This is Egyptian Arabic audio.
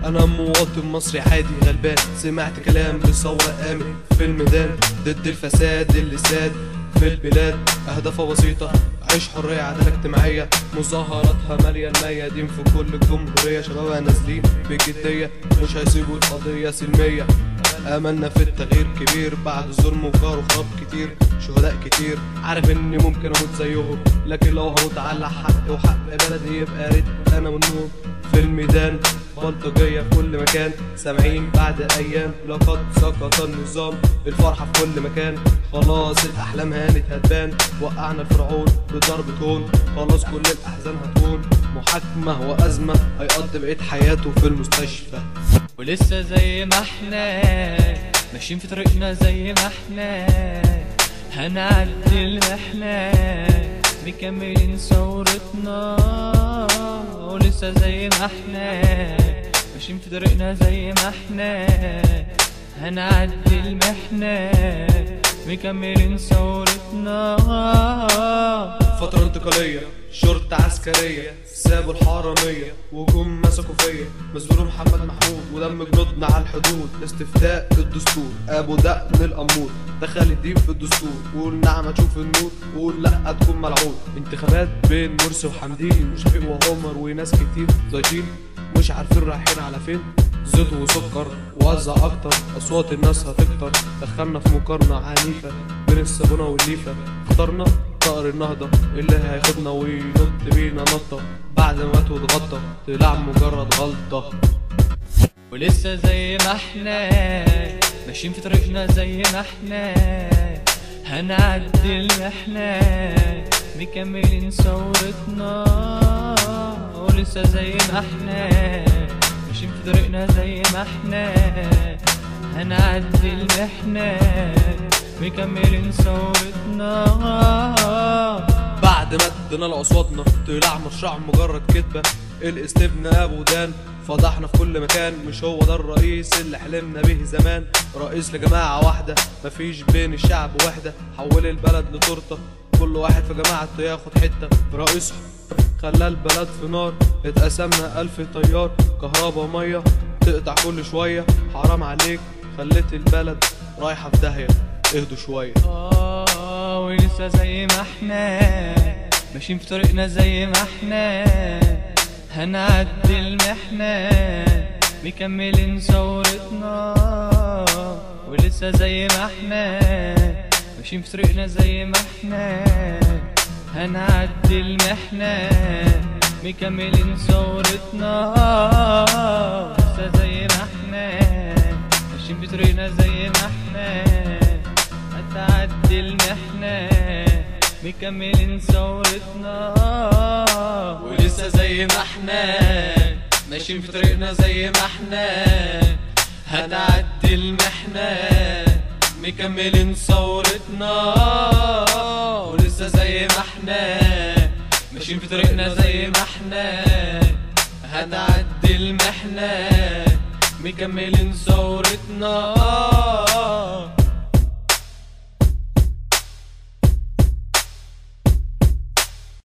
انا مواطن مصري عادي غلبان سمعت كلام للثورة قامت في الميدان ضد الفساد اللي ساد في البلاد اهدافها بسيطة عيش حرية عدالة اجتماعية مظاهراتها مالية الميادين في كل الجمهورية شبابها نازلين بجدية مش هيسيبوا القضية سلمية املنا في التغيير كبير بعد ظلم وكار وخراب كتير شهداء كتير عارف اني ممكن اموت زيهم لكن لو هموت على حق وحق بلدي يبقى ريت انا منهم في الميدان بلطجية في كل مكان سامعين بعد ايام لقد سقط النظام الفرحة في كل مكان خلاص الاحلام هانت هتبان وقعنا الفرعون بضرب هون خلاص كل الاحزان هتهون محاكمة وازمة هيقضي بقية حياته في المستشفى ولسه زي ما احنا ماشيين في طريقنا زي ما احنا هنعدي المحنة مكملين ثورتنا ولسه زي ما احنا ماشيين في طريقنا زي ما احنا هنعدي المحنة مكملين ثورتنا فترة انتقالية شرطة عسكرية سابوا الحرامية وجم مسكوا فيا مسجون محمد محمود ودم جنودنا على الحدود استفتاء الدستور ابو دقن الامور دخل الدين في الدستور قول نعم هتشوف النور قول لا تكون ملعون انتخابات بين مرسي وحمدين وشفيق وعمر وناس كتير زايطين مش عارفين رايحين على فين زيت وسكر وزع اكتر اصوات الناس هتكتر دخلنا في مقارنة عنيفة بين الصابونة والليفة اخترنا طائر النهضة اللي هياخدنا وينط بينا نطة بعد ما تتغطى طلع مجرد غلطة ولسه زي ما احنا ماشيين في طريقنا زي ما احنا هنعدي المحنة مكملين ثورتنا ولسه زي ما احنا ماشيين في طريقنا زي ما احنا هنعدي المحنة مكملين ثورتنا بعد ما ادينا لاصواتنا طلع مشروع مجرد كدبة الاستبناء ابو دان فضحنا في كل مكان مش هو ده الرئيس اللي حلمنا به زمان رئيس لجماعة واحدة مفيش بين الشعب وحدة حول البلد لتورتة كل واحد في جماعته ياخد حتة رئيس خلى البلد في نار اتقسمنا ألف طيار كهربا ومية تقطع كل شوية حرام عليك خليت البلد رايحة في داهية اهدوا شوية آه ولسه زي ما احنا ماشيين في طريقنا زي ما احنا هنعدي المحنة مكملين ثورتنا ولسه زي ما احنا ماشيين في طريقنا زي ما احنا هنعدي المحنة مكملين ثورتنا لسه زي ما احنا ماشيين في طريقنا زي ما احنا هتعدي المحنة مكملين ثورتنا ولسه زي ما احنا ماشيين في طريقنا زي ما احنا هتعدي المحنة مكملين ثورتنا ولسه زي ما احنا ماشيين في طريقنا زي ما احنا هتعدي المحنة مكملين ثورتنا